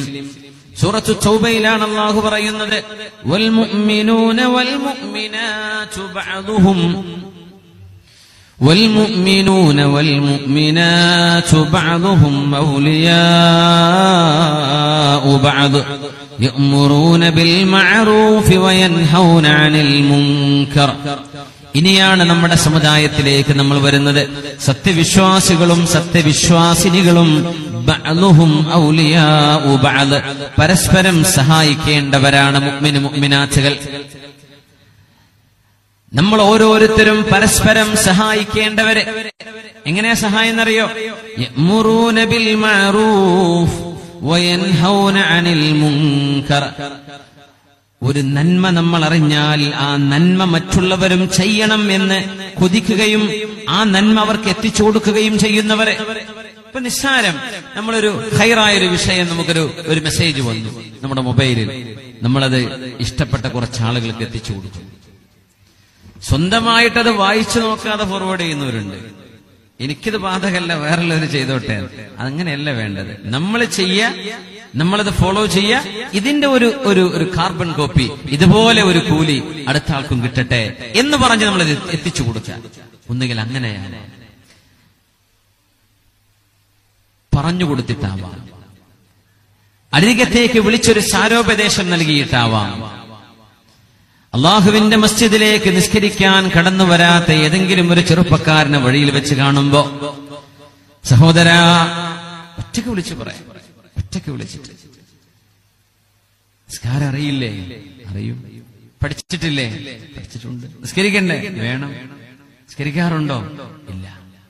സൂറത്തു തൗബയിലാണ് അള്ളാഹു പറയുന്നത് വൽമുഅ്മിനൂന വൽമുഅ്മിനാതു ബഅദുഹും والمؤمنون والمؤمنات بعضهم أولياء بعض يأمرون بالمعروف وينهون عن المنكر ഇനിയാണ് നമ്മുടെ സമുദായത്തിലേക്ക് നമ്മൾ വരുന്നത് സത്യവിശ്വാസികളും സത്യവിശ്വാസിനികളും ബഅ്ലുഹും ഔലിയാഉ ബഅദ്. പരസ്പരം സഹായിക്കേണ്ടവരാണ് മുഅ്മിന് മുഅ്മിനാത്തുകൾ നമ്മൾ ഓരോരുത്തരും പരസ്പരം സഹായിക്കേണ്ടവര് എങ്ങനെയാ സഹായം എന്നറിയോ യഅ്മുറൂന ബിൽ മഅറൂഫ് വയൻഹൗന അനിൽ മുൻകർ ഒരു നന്മ നമ്മൾ അറിഞ്ഞാൽ ആ നന്മ മറ്റുള്ളവരും ചെയ്യണം എന്ന് കൊതിക്കുകയും ആ നന്മ അവർക്ക് എത്തിച്ചു കൊടുക്കുകയും ചെയ്യുന്നവരെ ഇപ്പൊ നിസ്സാരം നമ്മളൊരു ഹൈറായ ഒരു വിഷയം നമുക്കൊരു ഒരു മെസ്സേജ് വന്നു നമ്മുടെ മൊബൈലിൽ നമ്മളത് ഇഷ്ടപ്പെട്ട കുറച്ച് ആളുകൾക്ക് എത്തിച്ചു കൊടുക്കും സ്വന്തമായിട്ടത് വായിച്ചു നോക്കാതെ ഫോർവേഡ് ചെയ്യുന്നവരുണ്ട് എനിക്കിത് ബാധകല്ല വേറുള്ളവർ ചെയ്തോട്ടെ അങ്ങനെയല്ല വേണ്ടത് നമ്മൾ ചെയ്യ നമ്മളത് ഫോളോ ചെയ്യ ഇതിന്റെ ഒരു ഒരു ഒരു കാർബൺ കോപ്പി ഇതുപോലെ ഒരു കൂലി അടുത്ത ആൾക്കും കിട്ടട്ടെ എന്ന് പറഞ്ഞ് നമ്മൾ എത്തിച്ചു കൊടുക്കുക ഒന്നുകിൽ അങ്ങനെയാണ് പറഞ്ഞു കൊടുത്തിട്ടാവാം അരികത്തേക്ക് വിളിച്ചൊരു സാരോപദേശം നൽകിയിട്ടാവാം അള്ളാഹുവിന്റെ മസ്ജിദിലേക്ക് നിസ്കരിക്കാൻ കടന്നു വരാത്ത ഏതെങ്കിലും ഒരു ചെറുപ്പക്കാരനെ വഴിയിൽ വെച്ച് കാണുമ്പോ സഹോദര ഒറ്റയ്ക്ക് വിളിച്ചു പറയാം ഒറ്റയ്ക്ക് വിളിച്ചിട്ട് നിസ്കാരം അറിയില്ലേ അറിയും പഠിച്ചിട്ടില്ലേ പഠിച്ചിട്ടുണ്ട് നിസ്കരിക്കണ്ടേ വേണം നിസ്കരിക്കാറുണ്ടോ ഇല്ല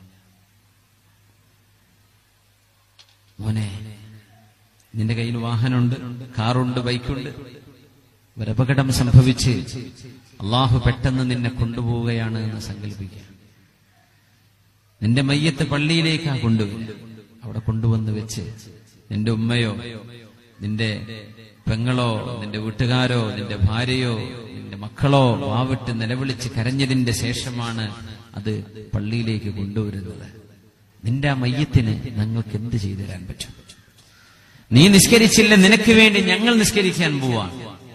മോനെ നിന്റെ കയ്യിൽ വാഹനമുണ്ട് കാറുണ്ട് ബൈക്കുണ്ട് ഒരപകടം സംഭവിച്ച് അള്ളാഹു പെട്ടെന്ന് നിന്നെ കൊണ്ടുപോവുകയാണ് എന്ന് സങ്കല്പിക്കുക നിന്റെ മയ്യത്ത് പള്ളിയിലേക്കാ കൊണ്ടുവരിക അവിടെ കൊണ്ടുവന്ന് വെച്ച് നിന്റെ ഉമ്മയോ നിന്റെ പെങ്ങളോ നിന്റെ വീട്ടുകാരോ നിന്റെ ഭാര്യയോ നിന്റെ മക്കളോ വാവിട്ട് നിലവിളിച്ച് കരഞ്ഞതിന്റെ ശേഷമാണ് അത് പള്ളിയിലേക്ക് കൊണ്ടുവരുന്നത് നിന്റെ ആ മയ്യത്തിന് ഞങ്ങൾക്ക് എന്ത് ചെയ്തു തരാൻ പറ്റും നീ നിസ്കരിച്ചില്ല നിനക്ക് വേണ്ടി ഞങ്ങൾ നിസ്കരിക്കാൻ പോവാ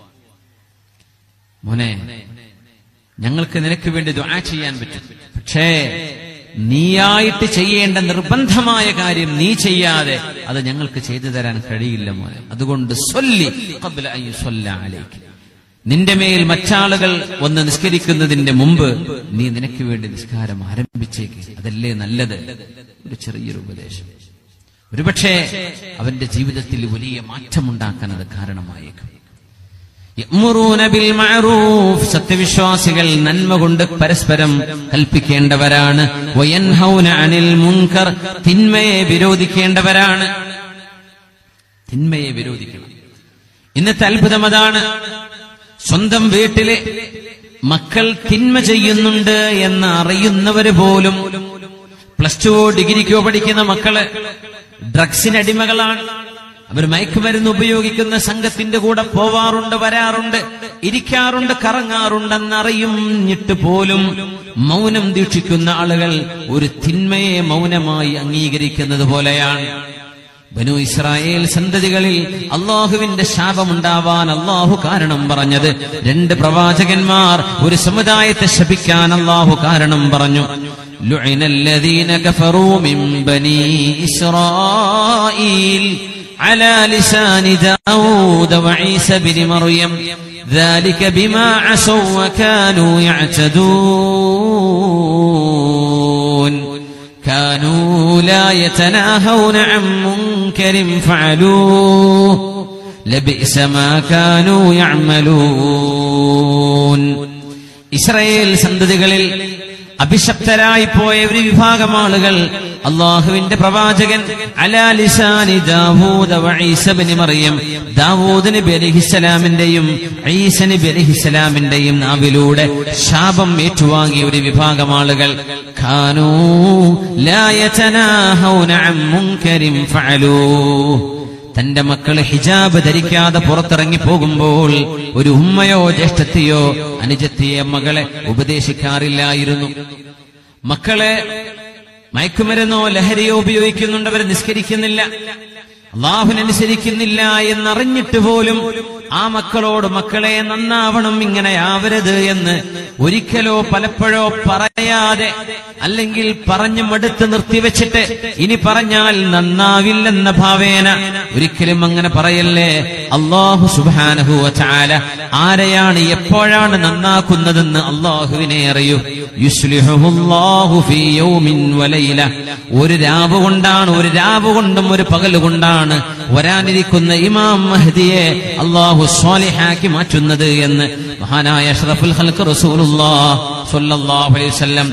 മോനെ ഞങ്ങൾക്ക് നിനക്ക് വേണ്ടി ദുആ ചെയ്യാൻ പറ്റും പക്ഷേ നീയായിട്ട് ചെയ്യേണ്ട നിർബന്ധമായ കാര്യം നീ ചെയ്യാതെ അത് ഞങ്ങൾക്ക് ചെയ്തു തരാൻ കഴിയില്ല മോനെ അതുകൊണ്ട് സൊല്ലി ഖബ്ല അൻ യുസല്ല അലൈക്ക് നിന്റെ മേൽ മറ്റാളുകൾ വന്ന് നിസ്കരിക്കുന്നതിന്റെ മുമ്പ് നീ നിനക്ക് വേണ്ടി നിസ്കാരം ആരംഭിച്ചേക്ക് അതല്ലേ നല്ലത് ഒരു ചെറിയൊരു ഉപദേശം ഒരുപക്ഷെ അവന്റെ ജീവിതത്തിൽ വലിയ മാറ്റമുണ്ടാക്കാൻ അത് കാരണമായേക്കും യഅ്മുറൂന ബിൽ മഅറൂഫ് സത്യവിശ്വാസികൾ നന്മ കൊണ്ട് പരസ്പരം കൽപ്പിക്കേണ്ടവരാണ് വയൻഹൗന അനിൽ മുൻകർ തിന്മയെ വിരോധിക്കേണ്ടവരാണ് തിന്മയെ വിരോധിക്കണം ഇന്നത്തെ അത്ഭുതം അതാണ് സ്വന്തം വീട്ടിലെ മക്കൾ തിന്മ ചെയ്യുന്നുണ്ട് എന്ന് അറിയുന്നവര് പോലും പ്ലസ് ടുവോ ഡിഗ്രിക്കോ പഠിക്കുന്ന മക്കള് ഡ്രഗ്സിന് അടിമകളാണ് അവർ മയക്കുമരുന്ന് ഉപയോഗിക്കുന്ന സംഘത്തിന്റെ കൂടെ പോവാറുണ്ട് വരാറുണ്ട് ഇരിക്കാറുണ്ട് കറങ്ങാറുണ്ടെന്നറിയുന്നിട്ട് പോലും മൗനം ദീക്ഷിക്കുന്ന ആളുകൾ ഒരു തിന്മയെ മൗനമായി അംഗീകരിക്കുന്നത് പോലെയാണ് ബനു ഇസ്രായേൽ സന്തതികളിൽ അള്ളാഹുവിന്റെ ശാപമുണ്ടാവാൻ അള്ളാഹു കാരണം പറഞ്ഞത് രണ്ട് പ്രവാചകന്മാർ ഒരു സമുദായത്തെ ശപിക്കാൻ അള്ളാഹു കാരണം പറഞ്ഞു لعن الذين كفروا من بني إسرائيل على لسان داود وعيسى بن مريم ذلك بما عصوا وكانوا يعتدون كانوا لا يتناهون عن منكر فعلوه لبئس ما كانوا يعملون ഇസ്രയേൽ സന്തതികളിൽ അഭിശപ്തരായി പോയ ഒരു വിഭാഗം ആളുകൾ അള്ളാഹുവിന്റെ പ്രവാചകൻ അലാലിസാനി ദാവൂദ ഈസബിന് മറിയം ദാവൂദ് നബി അലിഹിസലാമിന്റെയും ഈസ നബി അലിഹിസലാമിന്റെയും നാവിലൂടെ ശാപം ഏറ്റുവാങ്ങിയ ഒരു വിഭാഗം ആളുകൾ ഖാനൂ ലാ യതനാഹൗന അൻ മുൻകരിൻ ഫഅലൂ തന്റെ മക്കൾ ഹിജാബ് ധരിക്കാതെ പുറത്തിറങ്ങി പോകുമ്പോൾ ഒരു ഉമ്മയോ ജ്യേഷ്ഠത്തെയോ അനുജത്തെയോ മകളെ ഉപദേശിക്കാറില്ലായിരുന്നു മക്കളെ മയക്കുമരുന്നോ ലഹരിയോ ഉപയോഗിക്കുന്നുണ്ട് അവർ നിസ്കരിക്കുന്നില്ല അള്ളാഹുനനുസരിക്കുന്നില്ല എന്നറിഞ്ഞിട്ട് പോലും ആ മക്കളോട് മക്കളെ നന്നാവണം ഇങ്ങനെ ആവരുത് എന്ന് ഒരിക്കലോ പലപ്പോഴോ പറയാതെ അല്ലെങ്കിൽ പറഞ്ഞു മടുത്ത് നിർത്തിവെച്ചിട്ട് ഇനി പറഞ്ഞാൽ നന്നാവില്ലെന്ന ഭാവേന ഒരിക്കലും അങ്ങനെ പറയല്ലേ അള്ളാഹു സുബാനഹുവ ചാല ആരെയാണ് എപ്പോഴാണ് നന്നാക്കുന്നതെന്ന് അള്ളാഹുവിനെ അറിയൂ യുസ്ലിഹുല്ലാഹു ഫീ യൗമിൻ വലൈല ഒരു രാവ് കൊണ്ടാണ് ഒരു രാവ് കൊണ്ടും ഒരു പകൽ കൊണ്ടാണ് വരാനിരിക്കുന്ന ഇമാം മഹദിയെ അള്ളാഹു സ്വാലിഹാക്കി മാറ്റുന്നത് എന്ന് മഹാനായ അഷ്റഫുൽ ഹൽക്ക് റസൂലുള്ളാഹ് സ്വല്ലല്ലാഹു അലൈഹി വസല്ലം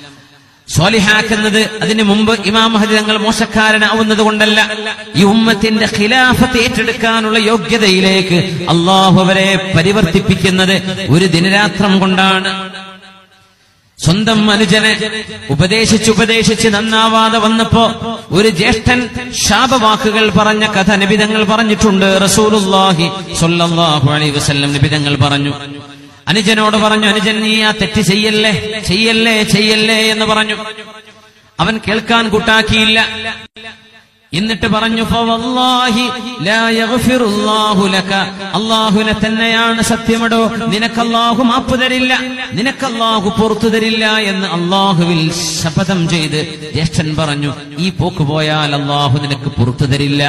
സ്വാലിഹാക്കുന്നത് അതിനു മുമ്പ് ഇമാം മഹദി തങ്ങൾ മോശക്കാരനാവുന്നത് കൊണ്ടല്ല ഈ ഉമ്മത്തിന്റെ ഖിലാഫത്ത് ഏറ്റെടുക്കാനുള്ള യോഗ്യതയിലേക്ക് അള്ളാഹു അവരെ പരിവർത്തിപ്പിക്കുന്നത് ഒരു ദിനരാത്രം കൊണ്ടാണ് സ്വന്തം അനുജനെ ഉപദേശിച്ച് ഉപദേശിച്ച് നന്നാവാതെ വന്നപ്പോ ഒരു ജ്യേഷ്ഠൻ ശാപവാക്കുകൾ പറഞ്ഞ കഥ നിബിതങ്ങൾ പറഞ്ഞിട്ടുണ്ട് റസൂലുല്ലാഹി സ്വല്ലല്ലാഹു അലൈഹി വസല്ലം നിബിതങ്ങൾ പറഞ്ഞു അനുജനോട് പറഞ്ഞു അനുജൻ നീ ആ തെറ്റ് ചെയ്യല്ലേ ചെയ്യല്ലേ ചെയ്യല്ലേ എന്ന് പറഞ്ഞു അവൻ കേൾക്കാൻ കൂട്ടാക്കിയില്ല എന്നിട്ട് പറഞ്ഞു "ഫവല്ലാഹി ലാ യഗ്ഫിറുല്ലാഹു ലക." അള്ളാഹുവിനെ തന്നെയാണ് സത്യമടോ നിനക്കല്ലാഹു മാപ്പ് തരില്ല നിനക്കല്ലാഹു പുറത്തു തരില്ല എന്ന് അള്ളാഹുവിൽ ശപഥം ചെയ്ത് ജ്യേഷ്ഠൻ പറഞ്ഞു ഈ പോക്ക് പോയാൽ അള്ളാഹു നിനക്ക് പുറത്തു തരില്ല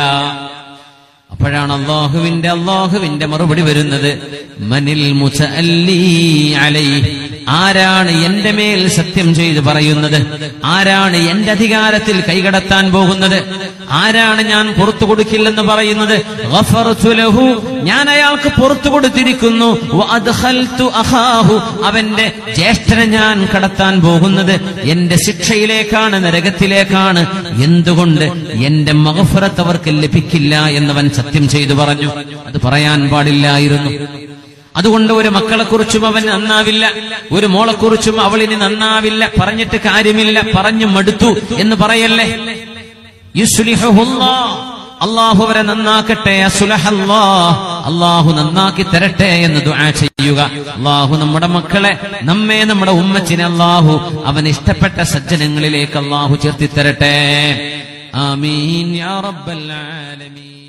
അപ്പോഴാണ് അള്ളാഹുവിന്റെ അള്ളാഹുവിന്റെ മറുപടി വരുന്നത് മനിൽ മുതഅല്ലി അലൈഹി ആരാണ് എന്റെ മേൽ സത്യം ചെയ്ത് പറയുന്നത് ആരാണ് എന്റെ അധികാരത്തിൽ കൈകടത്താൻ പോകുന്നത് ആരാണ് ഞാൻ പുറത്തു കൊടുക്കില്ലെന്ന് പറയുന്നത് ഗഫർതു ലഹു. ഞാൻ അയാൾക്ക് പുറത്തു കൊടുത്തിരിക്കുന്നു വഅദ്ഖൽതു അഖാഹു. അവന്റെ ജ്യേഷ്ഠനെ ഞാൻ കടത്താൻ പോകുന്നത് എന്റെ ശിക്ഷയിലേക്കാണ് നരകത്തിലേക്കാണ് എന്തുകൊണ്ട് എന്റെ മഹഫറത്ത് അവർക്ക് ലഭിക്കില്ല എന്നവൻ സത്യം ചെയ്തു പറഞ്ഞു അത് പറയാൻ പാടില്ലായിരുന്നു അതുകൊണ്ട് ഒരു മക്കളെക്കുറിച്ചും അവൻ നന്നാവില്ല ഒരു മോളെക്കുറിച്ചും അവളിനി നന്നാവില്ല പറഞ്ഞിട്ട് കാര്യമില്ല പറഞ്ഞു മടുത്തു എന്ന് പറയല്ലേ യുസ്ലിഹുല്ലാ. അള്ളാഹു അവരെ നന്നാക്കട്ടെ അസുലഹല്ലാ. അള്ളാഹു നന്നാക്കി തരട്ടെ എന്ന് ദുആ ചെയ്യുക അള്ളാഹു നമ്മുടെ മക്കളെ നമ്മെ നമ്മുടെ ഉമ്മച്ചിനെ അള്ളാഹു അവൻ ഇഷ്ടപ്പെട്ട സജ്ജനങ്ങളിലേക്ക് അള്ളാഹു ചേർത്തി തരട്ടെ ആമീൻ യാ റബ്ബൽ ആലമീൻ